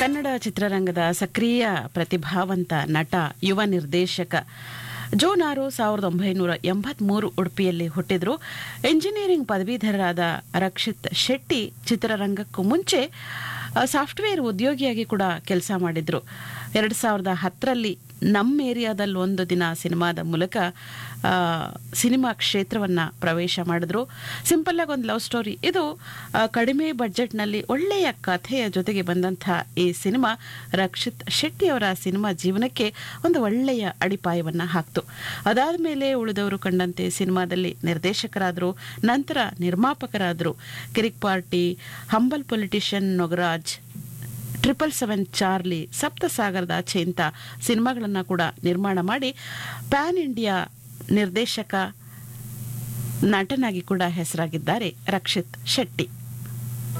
ಕನ್ನಡ ಚಿತ್ರರಂಗದ ಸಕ್ರಿಯ ಪ್ರತಿಭಾವಂತ ನಟ ಯುವ ನಿರ್ದೇಶಕ ಜೂನ್ ಆರು ಸಾವಿರದ ಒಂಬೈನೂರ ಎಂಬತ್ಮೂರು ಉಡುಪಿಯಲ್ಲಿ ಹುಟ್ಟಿದ್ರು ಎಂಜಿನಿಯರಿಂಗ್ ಪದವೀಧರರಾದ ರಕ್ಷಿತ್ ಶೆಟ್ಟಿ ಚಿತ್ರರಂಗಕ್ಕೂ ಮುಂಚೆ ಆ, ಸಾಫ್ಟ್ವೇರ್ ಉದ್ಯೋಗಿಯಾಗಿ ಕೂಡ ಕೆಲಸ ಮಾಡಿದ್ರು ಎರಡು ಸಾವಿರದ ಹತ್ತರಲ್ಲಿ ನಮ್ಮ ಏರಿಯಾದಲ್ಲಿ ಒಂದು ದಿನ ಸಿನಿಮಾದ ಮೂಲಕ ಆ, ಸಿನಿಮಾ ಕ್ಷೇತ್ರವನ್ನ ಪ್ರವೇಶ ಮಾಡಿದ್ರು ಸಿಂಪಲ್ ಆಗಿ ಒಂದು ಲವ್ ಸ್ಟೋರಿ ಇದು ಆ, ಕಡಿಮೆ ಬಜೆಟ್ನಲ್ಲಿ ಒಳ್ಳೆಯ ಕಥೆಯ ಜೊತೆಗೆ ಬಂದಂತಹ ಈ ಸಿನಿಮಾ ರಕ್ಷಿತ್ ಶೆಟ್ಟಿ ಅವರ ಸಿನಿಮಾ ಜೀವನಕ್ಕೆ ಒಂದು ಒಳ್ಳೆಯ ಅಡಿಪಾಯವನ್ನ ಹಾಕ್ತು ಅದಾದ ಮೇಲೆ ಉಳಿದವರು ಕಂಡಂತೆ ಸಿನಿಮಾದಲ್ಲಿ ನಿರ್ದೇಶಕರಾದರು ನಂತರ ನಿರ್ಮಾಪಕರಾದರು Kirik Party Humble Politician Nograj triple seven Charlie ಸಪ್ತಸಾಗರದ ಆಚೆ ಇಂಥ ಸಿನಿಮಾಗಳನ್ನು ಕೂಡ ನಿರ್ಮಾಣ ಮಾಡಿ ಪ್ಯಾನ್ ಇಂಡಿಯಾ ನಿರ್ದೇಶಕ ನಟನಾಗಿ ಕೂಡ ಹೆಸರಾಗಿದ್ದಾರೆ ರಕ್ಷಿತ್ ಶೆಟ್ಟಿ